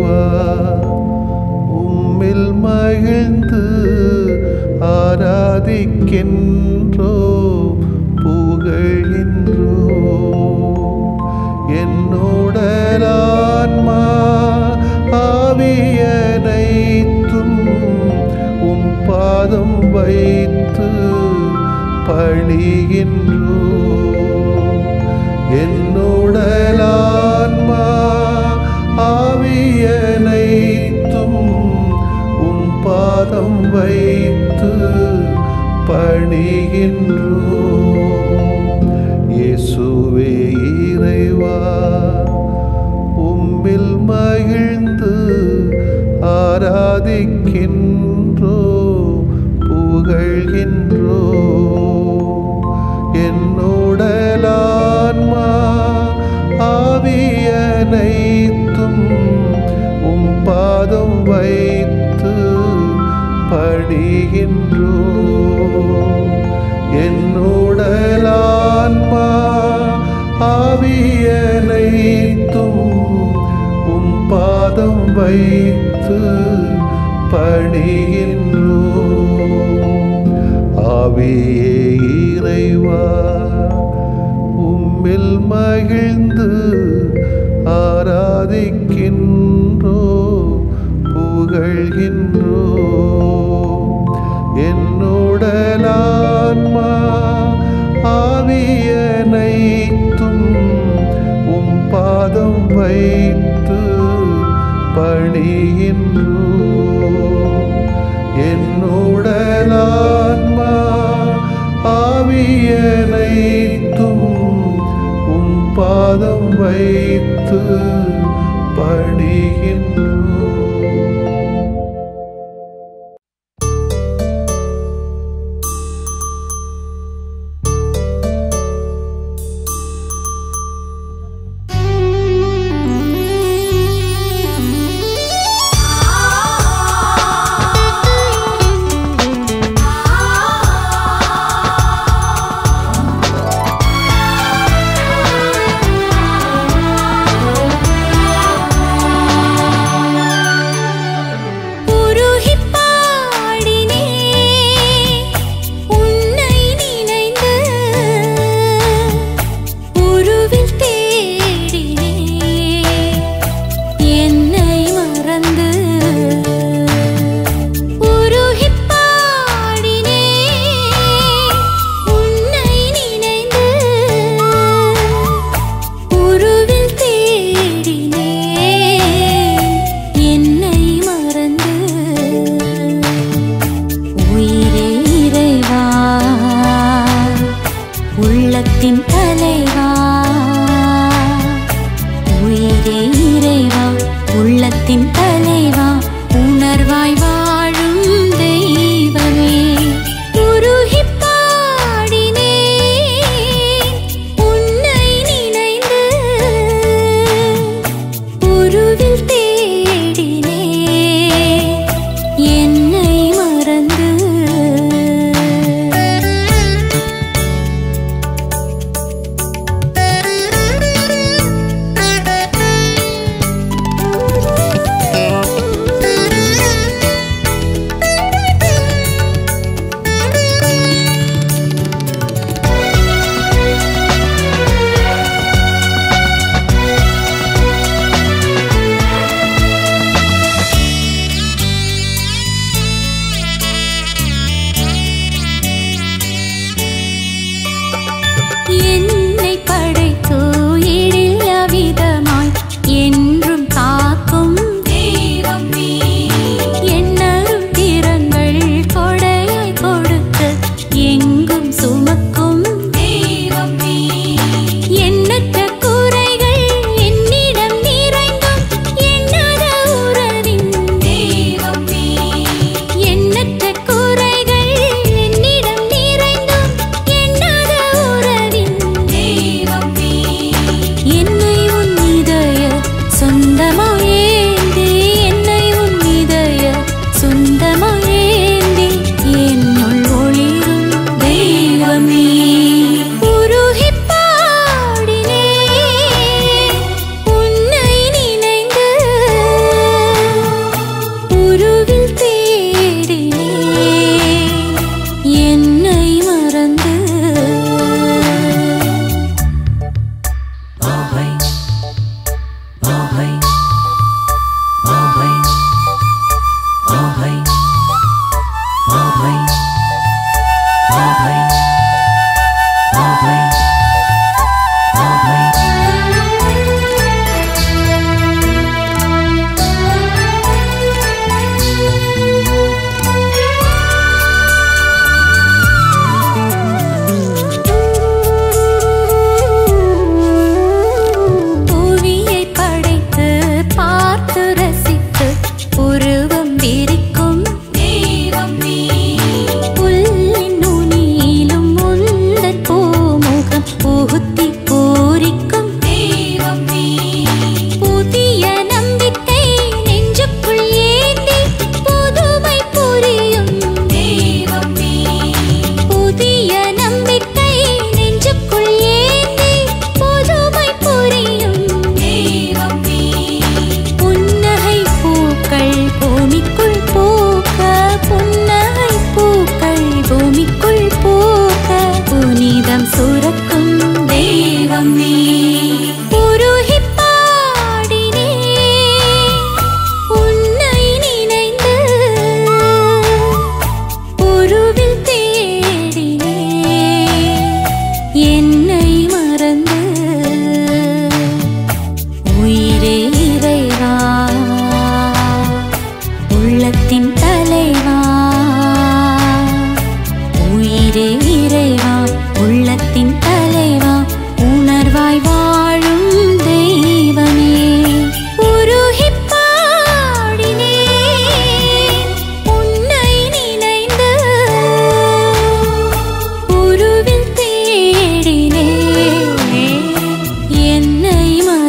இறைவா உம்மில் மகிழ்ந்து ஆராதிக்கின்றோ புகழ்கின்றோ என்னுடலான்மா ஆவியனைத்தும் உம் பாதம் வைத்து பணிகின்றோ என்னுடலான்மா ஆவியனைத்தும் உம் பாதம் வைத்து பணிகின்றோ இயேசுவே இறைவா உம்மில் மகிழ்ந்து ஆராதிக்கின்றோ புகழ்கின்றோ என்னுடலான்மா ஆவியனைத்தும் உம் பாதம் வைத்து பணிகின்றோ என்னுடலான்மா ஆவியனைத்தும் உம் பாதம் வைத்து பணிகின்றோ ஆவியே இறைவா உம்மில் மகிழ்ந்து ஆராதிக்கின்றோ புகழ்கின்றோ என்னுடலான்மா ஆவியனைத்தும் உம் பாதம் வைத்து பணிகின்றோ என்னுடலான்மா ஆவியனைத்தும் உம் பாதம் வைத்து பணிகின்றோ உருகிப் பாடினே உன்னை நினைந்து உருவில் தேடினே என்னை மறந்து உருகிப் பாடினே உன்னை நினைந்து உருவில் தேடினே என்னை மறந்து உயிரே இறைவா உள்ளத்தின் தலைவா உயிரே இறைவா உள்ளத்தின் தலைவா உணர்வாய் வாழும் தெய்வமே உருகிப் பாடினேன் உன்னை நினைந்து உருவில் தேடினே என்னை மறந்து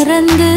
மறந்து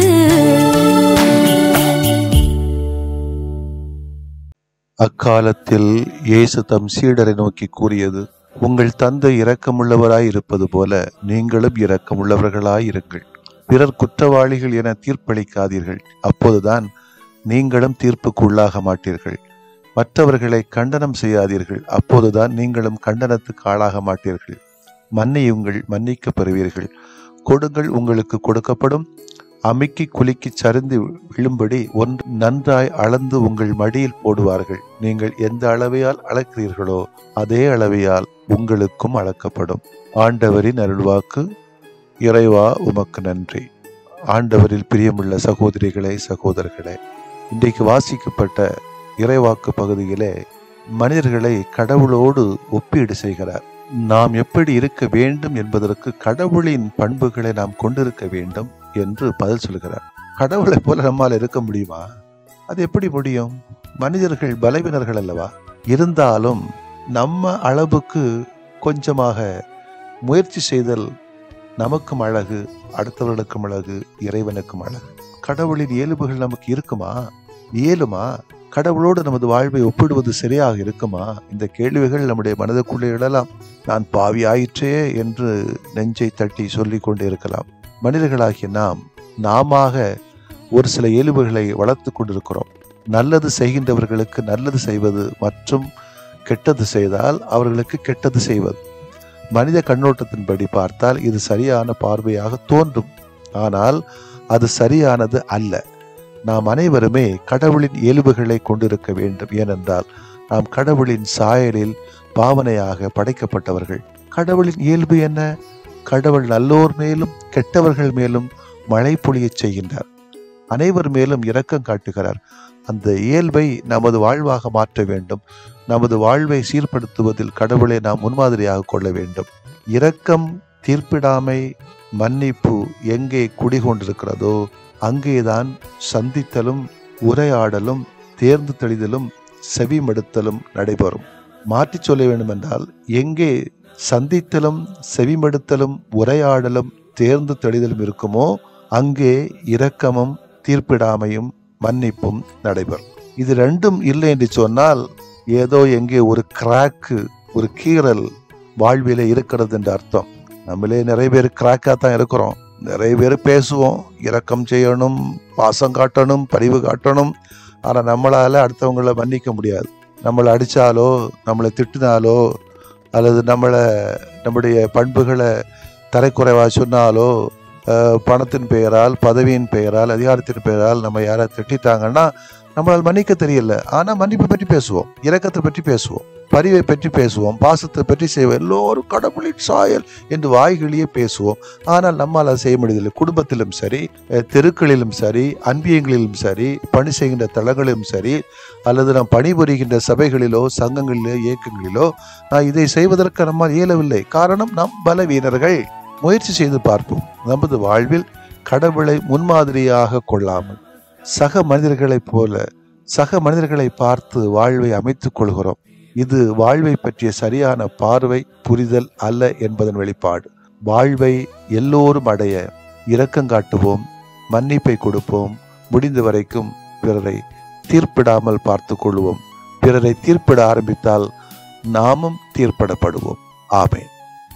அக்காலத்தில் இயேசு தம் சீடரை நோக்கி கூறியது உங்கள் தந்தை இரக்கமுள்ளவராய் இருப்பது போல நீங்களும் இரக்கமுள்ளவர்களாய் இருங்கள் பிறர் குற்றவாளிகள் என தீர்ப்பளிக்காதீர்கள் அப்போதுதான் நீங்களும் தீர்ப்புக்கு உள்ளாக மாட்டீர்கள் மற்றவர்களை கண்டனம் செய்யாதீர்கள் அப்போதுதான் நீங்களும் கண்டனத்துக்கு ஆளாக மாட்டீர்கள் மன்னியுங்கள் மன்னிக்கப் பெறுவீர்கள் கொடுங்கள் உங்களுக்கு கொடுக்கப்படும் அமுக்கி குலுக்கி சரிந்து விழும்படி ஒன்று நன்றாய் அளந்து உங்கள் மடியில் போடுவார்கள் நீங்கள் எந்த அளவையால் அளக்கிறீர்களோ அதே அளவையால் உங்களுக்கும் அளக்கப்படும் ஆண்டவரின் அருள்வாக்கு இறைவா உமக்கு நன்றி ஆண்டவரில் பிரியமுள்ள சகோதரிகளே சகோதரர்களே இன்றைக்கு வாசிக்கப்பட்ட இறைவாக்கு பகுதியிலே மனிதர்களை கடவுளோடு ஒப்பீடு செய்கிறார் நாம் எப்படி இருக்க வேண்டும் என்பதற்கு கடவுளின் பண்புகளை நாம் கொண்டிருக்க வேண்டும் என்று பதில் சொல்கிறார் கடவுளை போல நம்மால் இருக்க முடியுமா அது எப்படி முடியும் மனிதர்கள் பலவீனர்கள் அல்லவா இருந்தாலும் நம்ம அளவுக்கு கொஞ்சமாக முயற்சி செய்தல் நமக்கும் அழகு அடுத்தவர்களுக்கும் அழகு இறைவனுக்கும் அழகு கடவுளின் இயல்புகள் நமக்கு இருக்குமா இயலுமா கடவுளோடு நமது வாழ்வை ஒப்பிடுவது சரியாக இருக்குமா இந்த கேள்விகள் நம்முடைய மனதுக்குள்ளே எழலாம் நான் பாவி ஆயிற்றே என்று நெஞ்சை தட்டி சொல்லிக் கொண்டே இருக்கலாம் மனிதர்களாகிய நாம் நாமாக ஒரு சில இயல்புகளை வளர்த்து கொண்டிருக்கிறோம் நல்லது செய்கின்றவர்களுக்கு நல்லது செய்வது மற்றும் கெட்டது செய்தால் அவர்களுக்கு கெட்டது செய்வது மனித கண்ணோட்டத்தின்படி பார்த்தால் இது சரியான பார்வையாக தோன்றும் ஆனால் அது சரியானது அல்ல நாம் அனைவருமே கடவுளின் இயல்புகளை கொண்டிருக்க வேண்டும் ஏனென்றால் நாம் கடவுளின் சாயலில் பாவனையாக படைக்கப்பட்டவர்கள் கடவுளின் இயல்பு என்ன கடவுள் நல்லோர் மேலும் கெட்டவர்கள் மேலும் மழை பொழியச் செய்கின்றார் அனைவர் மேலும் இரக்கம் காட்டுகிறார் அந்த இயல்பை நமது வாழ்வாக மாற்ற வேண்டும் நமது வாழ்வை சீர்படுத்துவதில் கடவுளை நாம் முன்மாதிரியாக கொள்ள வேண்டும் இரக்கம் தீர்ப்பிடாமை மன்னிப்பு எங்கே குடிகொண்டிருக்கிறதோ அங்கேதான் சந்தித்தலும் உரையாடலும் தேர்ந்து தெளிதலும் செவிமடுத்தலும் நடைபெறும் மாற்றிச் சொல்ல வேண்டுமென்றால் எங்கே சந்தித்தலும் செவிமடுத்தலும் உரையாடலும் தேர்ந்து தெளிதலும் இருக்குமோ அங்கே இரக்கமும் தீர்ப்பிடாமையும் மன்னிப்பும் நடைபெறும் இது ரெண்டும் இல்லை என்று சொன்னால் ஏதோ எங்கே ஒரு கிராக்கு ஒரு கீறல் வாழ்விலே இருக்கிறது என்று அர்த்தம் நம்மளே நிறைய பேர் கிராக்காக தான் இருக்கிறோம் நிறைய பேர் பேசுவோம் இரக்கம் செய்யணும் பாசம் காட்டணும் பரிவு காட்டணும் ஆனால் நம்மளால் அடுத்தவங்கள மன்னிக்க முடியாது நம்மளை அடித்தாலோ நம்மளை திட்டினாலோ அல்லது நம்மளை நம்முடைய பண்புகளை தரைக்குறைவாக சொன்னாலோ அஹ், பணத்தின் பெயரால் பதவியின் பெயரால் அதிகாரத்தின் பெயரால் நம்ம யாரை திட்டிட்டாங்கன்னா நம்மளால் மன்னிக்க தெரியல ஆனால் மன்னிப்பை பற்றி பேசுவோம் இரக்கத்தை பற்றி பேசுவோம் பரிவை பற்றி பேசுவோம் பாசத்தை பற்றி செய்வோம் எல்லோரும் கடவுளின் சாயல் என்று வாய்களியே பேசுவோம் ஆனால் நம்மால் அதை செய்ய முடியதில்லை குடும்பத்திலும் சரி அஹ், தெருக்களிலும் சரி அன்பியங்களிலும் சரி பணி செய்கின்ற தளங்களிலும் சரி அல்லது நாம் பணிபுரிகின்ற சபைகளிலோ சங்கங்களிலோ இயக்கங்களிலோ நான் இதை செய்வதற்கு நம்மால் இயலவில்லை காரணம் நம் பலவீனர்கள் முயற்சி செய்து பார்ப்போம் நமது வாழ்வில் கடவுளை முன்மாதிரியாக கொள்ளாமல் சக மனிதர்களைப் போல சக மனிதர்களை பார்த்து வாழ்வை அமைத்துக் கொள்கிறோம் இது வாழ்வை பற்றிய சரியான பார்வை புரிதல் அல்ல என்பதன் வெளிப்பாடு வாழ்வை எல்லோரும் அடைய இரக்கம் காட்டுவோம் மன்னிப்பை கொடுப்போம் முடிந்த வரைக்கும் பிறரை தீர்ப்பிடாமல் பார்த்து கொள்வோம் பிறரை தீர்ப்பிட ஆரம்பித்தால் நாமும் தீர்ப்பிடப்படுவோம் ஆமென்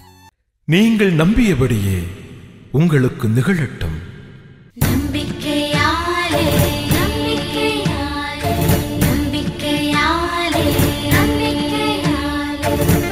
நீங்கள் நம்பியபடியே உங்களுக்கு நிகழட்டும் நம்பிக்கையாலே நம்பிக்கையாலே நம்பிக்கையாலே நம்பிக்கையாலே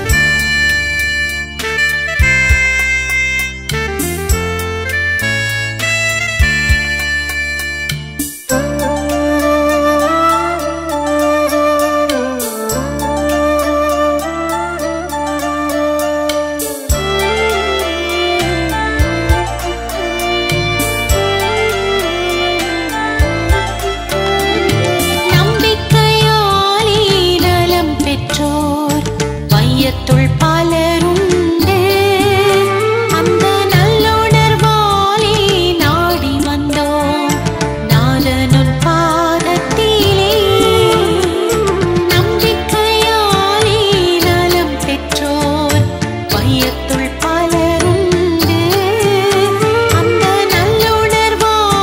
நம்பிக்கையாலே நலம் பெற்றோர் வையத்துள் பலருண்டு அந்த நல்லுணர்வாலே நாடி வந்தோம் நாதனுன் பாதத்திலே நம்பிக்கையாலே நலம் பெற்றோர் வையத்துள் பலருண்டு அந்த நல்லுணர்வாலே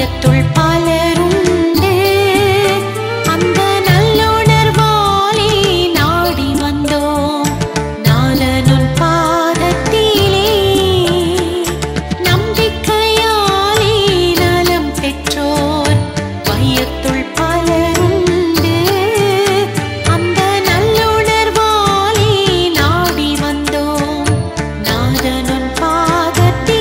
வையத்துள் பலருண்டு அந்த நல்லுணர்வாலே நாடி வந்தோம் நாதனுன் பாதத்திலே நம்பிக்கையாலே நலம் பெற்றோர் வையத்துள் பலருண்டு அந்த நல்லுணர்வாலே நாடி வந்தோம் நாதனுன் பாதத்திலே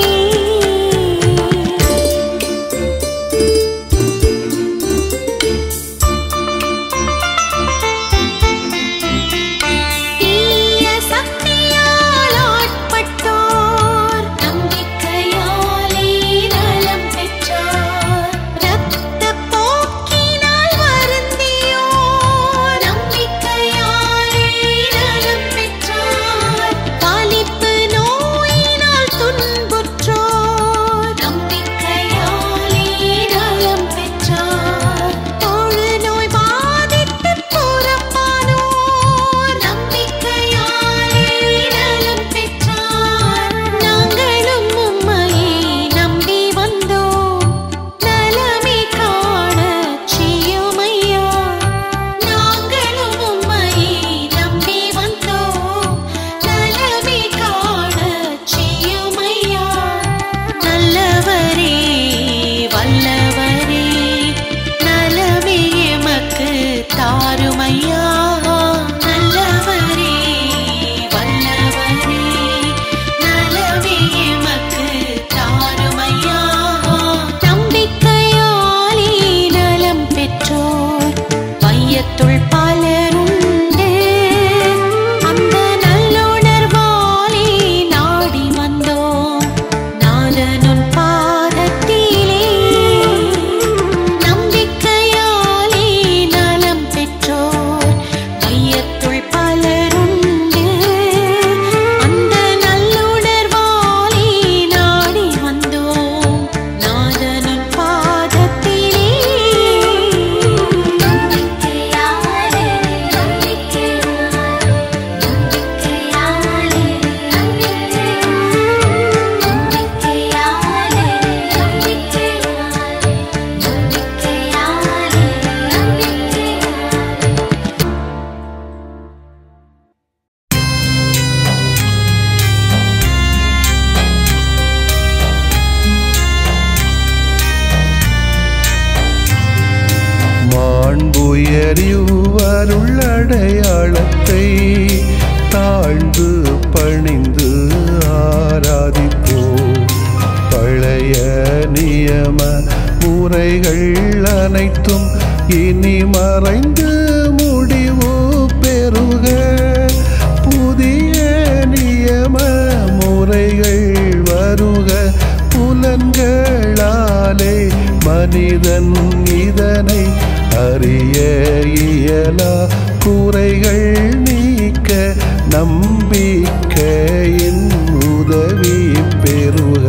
தீய சக்தியால் ஆட்பட்டோர் நம்பிக்கையாலே நலம் பெற்றார் இரத்தப் போக்கினால் வருந்தியோர் நம்பிக்கையாலே நலம் பெற்றார் பாலிப்பு நோயினால் துன்புற்றோர் நம்பிக்கையாலே நலம் பெற்றார் தொழுநோய் பாதித்துப் புறம்பானோர் நம்பிக்கையாலே நலம் பெற்றார் நாங்களும் உம்மையே நம்பி வந்தோம் நலமே காணச் செய்யுமையா நாங்களும் உம்மையே நம்பி வந்தோம் நலமே காணச் செய்யுமையா நல்லவரே வல்லவரே நலமே எமக்கு தாருமையா நல்லவரே வல்லவரே நலமே எமக்கு தாருமையா நம்பிக்கையாலே நலம் பெற்றோர் வையத்துள் பலருண்டு அந்த நல்லுணர்வாலே நாடி வந்தோம் நாதனுன் பாதத்திலே நம்பிக்கையாலே நலம் பெற்றோர் வையத்துள் பலருண்டு அந்த நல்லுணர்வாலே நாடி வந்தோம் நாதனுன் பாதத்திலே நம்பிக்கையாலே நம்பிக்கையாலே நம்பிக்கையாலே நம்பிக்கையாலே நம்பிக்கையாலே நம்பிக்கையாலே நம்பிக்கையாலே மாண்புயரிவருள்ளடையாளத்தை தாழ்ந்து பணிந்து ஆராதிப்போம் பழைய நியம முறைகள் அனைத்தும் இனி மறைந்து முடிவு பெறுக புதிய நியம முறைகள் வருக புலன்களாலே மனிதன் இதனை அறிய இயலா குறைகள் நீக்க நம்பிக்கையின் உதவி பெறுக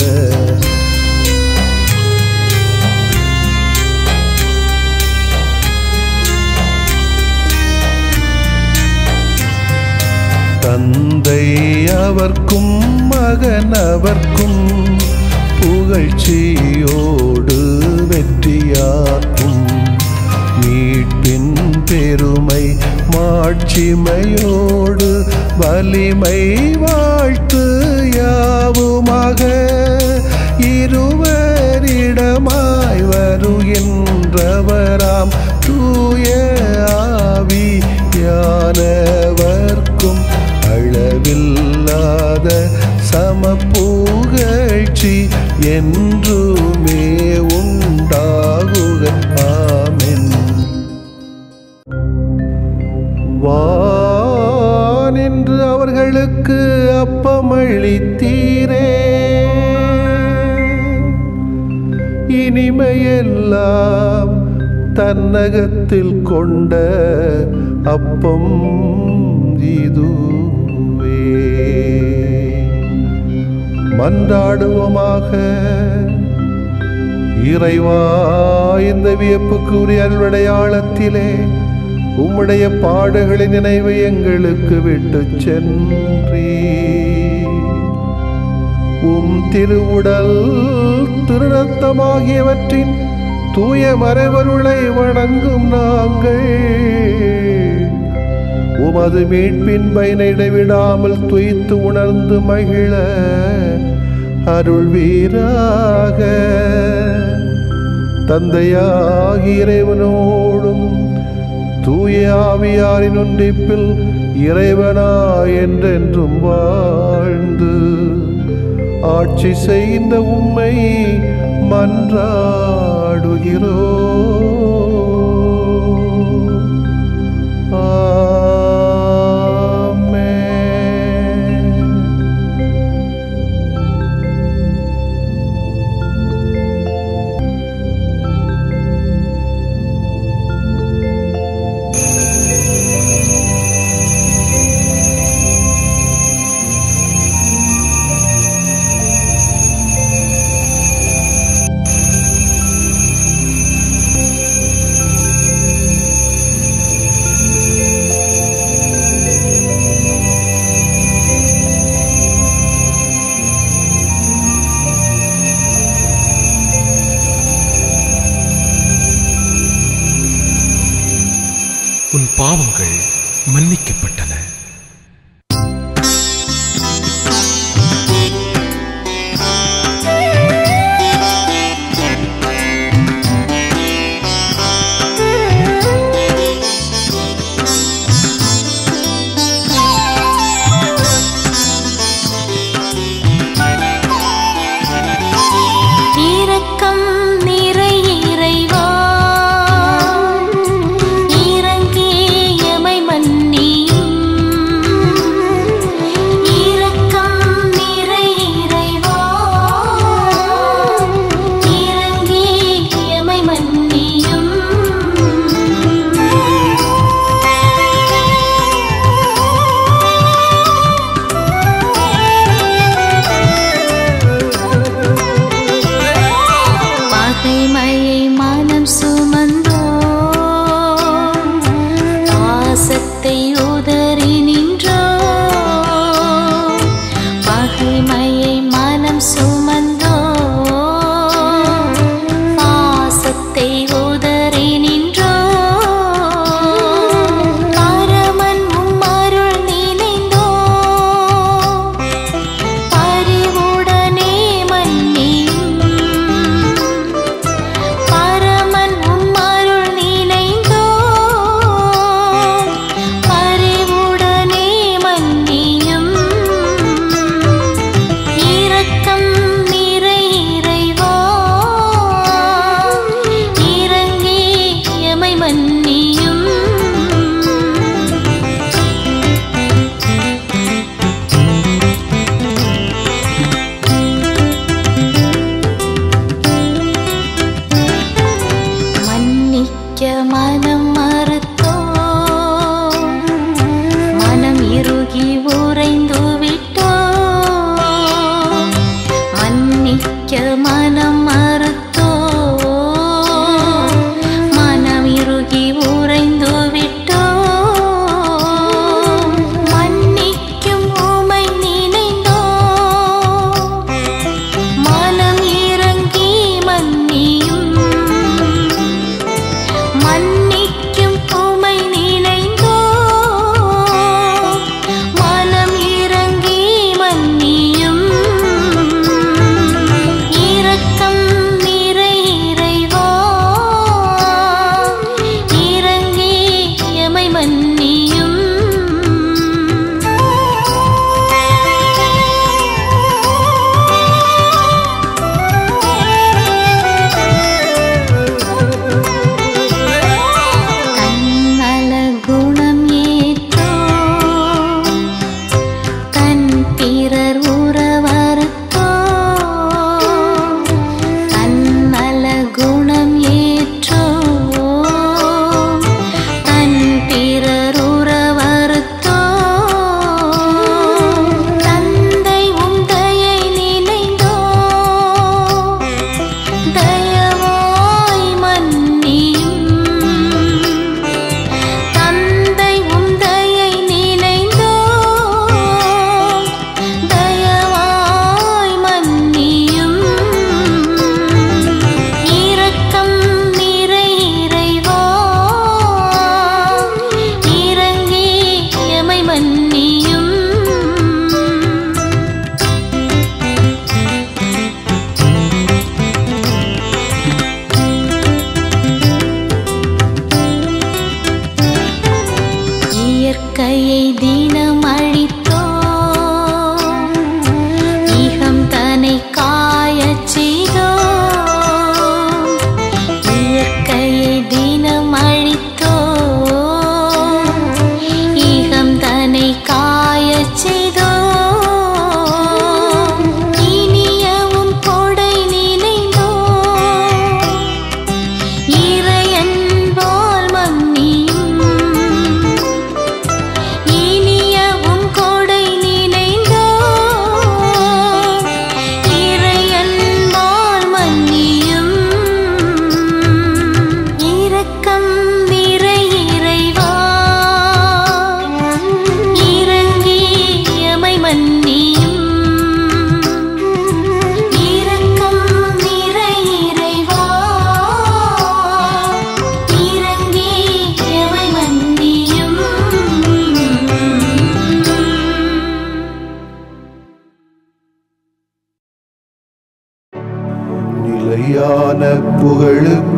தந்தை அவர்க்கும் மகன் அவர்க்கும் புகழ்ச்சியோடு வெற்றியாக்கும் மீட்பின் பெருமை மாட்சிமையோடு வலிமை வாழ்த்து யாவுமாக இருவரிடமாய் வருகின்றவராம் தூய ஆவி யானவர்க்கும் அளவில்லாத சமப்புகழ்ச்சி என்றுமே உண்டாகுக ஆமென் வானின்று அவர்களுக்கு அப்பமளித்தீரே இனிமையெல்லாம் தன்னகத்தில் கொண்ட அப்பம் இதுவே மன்றாடுவோமாக இறைவா இந்த வியப்புக்குரிய அல்வடையாளத்திலே உம்முடைய பாடுகளின் நினைவை எங்களுக்கு விட்டு சென்றீ உம் திருவுடல் திருநத்தமாகியவற்றின் தூய மறைவருளை வணங்கும் நாங்கள் உமது மீட்பின் பயனை இடைவிடாமல் துய்த்து உணர்ந்து மகிழ அருள் வீராக தந்தையாகி இறைவனோடும் தூய ஆவியாரின் ஒன்றிப்பில் இறைவனா என்றென்றும் வாழ்ந்து ஆட்சி செய்த உம்மை மன்றாடுகிறோ ஆமென் உன் பாவங்கள் மன்னிக்கப்பட்டன இரக்கம் நிறை இறைவா இறங்கி எமை மன்னியும் இரக்கம் நிறை இறைவா இறங்கி எமை மன்னியும் பகைமையை மனம் சுமந்தோ பாசத்தை உதறி நின்றோ பகைமையை மனம் சுமந்தோ பாசத்தை உதறி நின்றோ பரமன் உம்மருள் நினைந்தோ பரிவுடனே மன்னியும் பரமன்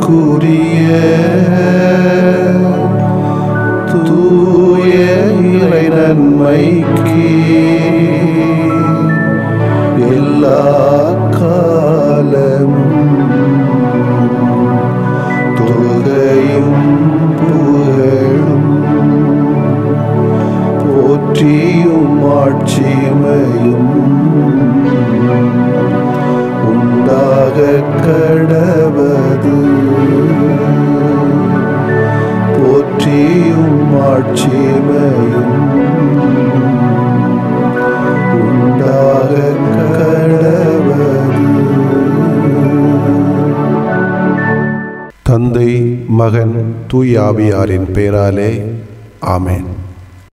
தூய இறை நன்மைக்கு எல்லா காலமும் தொழுகையும் புகழும் போற்றியும் ஆட்சிமையும் உண்டாக கடவது போற்றியும் ஆட்சிமையும் உண்டாக கடவது தந்தை மகன் தூயாவியாரின் பெயராலே ஆமென்